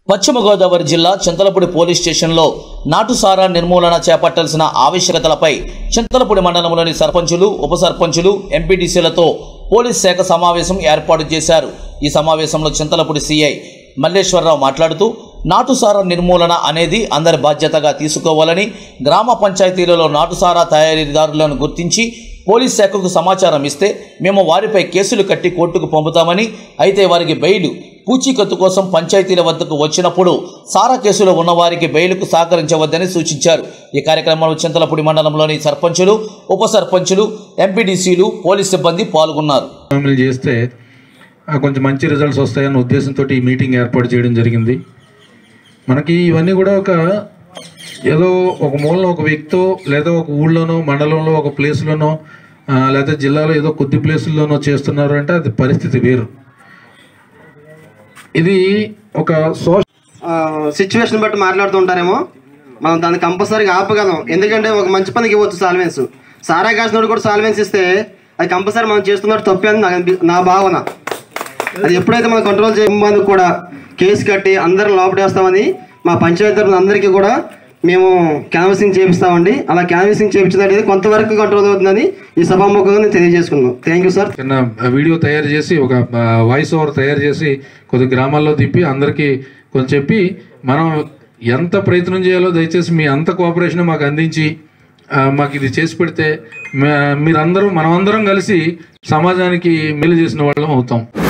పశ్చిమ గోదావరి జిల్లా చింతలపూడి పోలీస్ స్టేషన్లో నాటుసారా నిర్మూలన చేపట్టాల్సిన ఆవశ్యకతలపై చింతలపూడి మండలంలోని సర్పంచులు ఉప సర్పంచులు ఎంపీటీసీలతో పోలీస్ శాఖ సమావేశం ఏర్పాటు చేశారు ఈ సమావేశంలో చింతలపూడి సిఐ మల్లేశ్వరరావు మాట్లాడుతూ నాటుసారా నిర్మూలన అనేది అందరి బాధ్యతగా తీసుకోవాలని గ్రామ పంచాయతీలలో నాటుసారా తయారీదారులను గుర్తించి పోలీస్ శాఖకు సమాచారం ఇస్తే మేము వారిపై కేసులు కట్టి కోర్టుకు పంపుతామని అయితే వారికి బెయిలు పూచీకత్తు కోసం పంచాయతీల వద్దకు వచ్చినప్పుడు సారా కేసులో ఉన్నవారికి బెయిలుకు సహకరించవద్దని సూచించారు ఈ కార్యక్రమంలో చింతలపూడి మండలంలోని సర్పంచులు ఉప సర్పంచులు ఎంపీడీసీలు పోలీస్ సిబ్బంది పాల్గొన్నారు అమలు చేస్తే ఆ, కొంచెం మంచి రిజల్ట్స్ వస్తాయన్న ఉద్దేశంతో ఈ మీటింగ్ ఏర్పాటు చేయడం జరిగింది మనకి ఇవన్నీ కూడా ఒక ఏదో ఒక మూలన ఒక వ్యక్తో లేదా ఒక ఊళ్ళోనో మండలంలో ఒక ప్లేస్లోనో ఆ, లేదా జిల్లాలో ఏదో కొద్ది ప్లేసుల్లోనో చేస్తున్నారు అంటే అది పరిస్థితి వేరు ఇది ఒక సో సిచ్యువేషన్ బట్టి మాట్లాడుతూ ఉంటారేమో మనం దాన్ని కంపల్సరీగా ఆపగలం ఎందుకంటే ఒక మంచి పనికి ఇవ్వచ్చు సాల్వెన్స్ సారా కాసినోడు కూడా సాల్వెన్స్ ఇస్తే అది కంపల్సరీ మనం చేస్తున్నట్టు తప్పే అని నాకు అనిపి- నా భావన అది ఎప్పుడైతే మనం కంట్రోల్ చేయడానికి కూడా కేసు కట్టి అందరం లోపడేస్తామని మా పంచాయతీ తరఫున అందరికీ కూడా మేము క్యాన్వసింగ్ చేపిస్తామండి అలా క్యాన్వసింగ్ చేయించినట్లయితే కొంతవరకు కంట్రోల్ అవుతుందని ఈ సభాముఖంగా నేను తెలియజేసుకున్నాను థ్యాంక్ యూ సార్ చిన్న వీడియో తయారు చేసి ఒక వాయిస్ ఓవర్ తయారు చేసి కొద్ది గ్రామాల్లో తిప్పి అందరికీ కొంచెం చెప్పి మనం ఎంత ప్రయత్నం చేయాలో దయచేసి మీ అంత కోఆపరేషన్ మాకు అందించి ఆ, మాకు ఇది చేసి పెడితే మే- మీరందరూ మనమందరం కలిసి సమాజానికి మేలు చేసిన వాళ్ళం అవుతాం